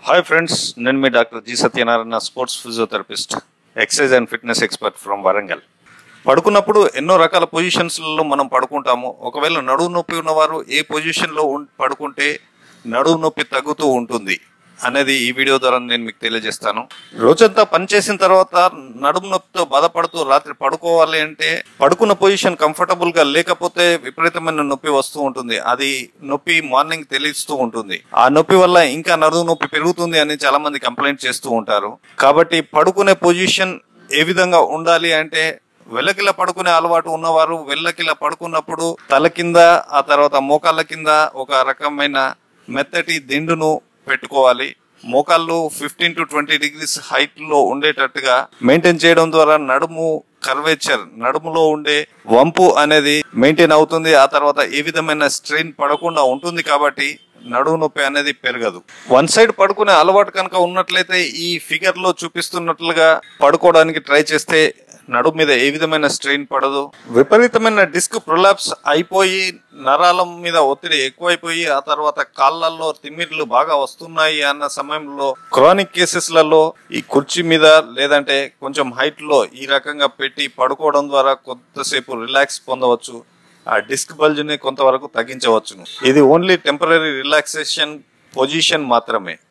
hi friends నేను మీ doctor G Satyanarayana sports physiotherapist exercise and fitness expert from Warangal పడుకున్నప్పుడు ఎన్నో రకాల పొజిషన్స్లలో మనం పడుకుంటాము ఒకవేళ నడుము నొప్పి ఉన్నవారు ఏ పొజిషన్లో ఉం- పడుకుంటే నడుము నొప్పి తగ్గుతూ ఉంటుంది అనేది ఈ వీడియో ద్వారా నేను మీకు తెలియజేస్తాను రోజంతా పనిచేసిన తర్వాత నడుము నొప్పితో బాధపడుతూ రాత్రి పడుకోవాలి అంటే పడుకున్న పొజిషన్ కంఫర్టబుల్ గా లేకపోతే విపరీతమైన నొప్పి వస్తూ ఉంటుంది అది నొప్పి మార్నింగ్ తెలుస్తూ ఉంటుంది ఆ నొప్పి వల్ల ఇంకా నడుము నొప్పి పెరుగుతుంది అని చాలా మంది కంప్లైంట్ చేస్తూ ఉంటారు కాబట్టి పడుకునే పొజిషన్ ఏ విధంగా ఉండాలి అంటే వెల్లకిల పడుకునే అలవాటు ఉన్నవారు వెల్లకిల పడుకున్నప్పుడు తల కింద ఆ తర్వాత మోకాళ్ళ కింద ఒక రకమైన మెత్తటి దిండును పెట్టుకోవాలి మోకాళ్ళు fifteen to twenty degrees height లో ఉండేటట్టుగా మెయింటైన్ చేయడం ద్వారా నడుము కర్వేచర్ నడుములో ఉండే వంపు అనేది మెయింటైన్ అవుతుంది ఆ తర్వాత ఏ విధమైన స్ట్రెయిన్ పడకుండా ఉంటుంది కాబట్టి నడుము నొప్పి అనేది పెరగదు వన్ సైడ్ పడుకునే అలవాటు కనుక ఉన్నట్లయితే ఈ ఫిగర్ లో చూపిస్తున్నట్లుగా పడుకోవడానికి ట్రై చేస్తే నడుము మీద ఏ విధమైన స్ట్రెయిన్ పడదు విపరీతమైన డిస్క్ ప్రొలాప్స్ అయిపోయి నరాల మీద ఒత్తిడి ఎక్కువైపోయి ఆ తర్వాత కాళ్ళల్లో తిమ్మిర్లు బాగా వస్తున్నాయి అన్న సమయంలో క్రానిక్ కేసెస్లలో ఈ కుర్చీ మీద లేదంటే కొంచెం హైట్ లో ఈ రకంగా పెట్టి పడుకోవడం ద్వారా కొంతసేపు రిలాక్స్ పొందవచ్చు ఆ డిస్క్ బల్జ్ ని కొంతవరకు తగ్గించవచ్చును ఇది ఓన్లీ టెంపరీ రిలాక్సేషన్ పొజిషన్ మాత్రమే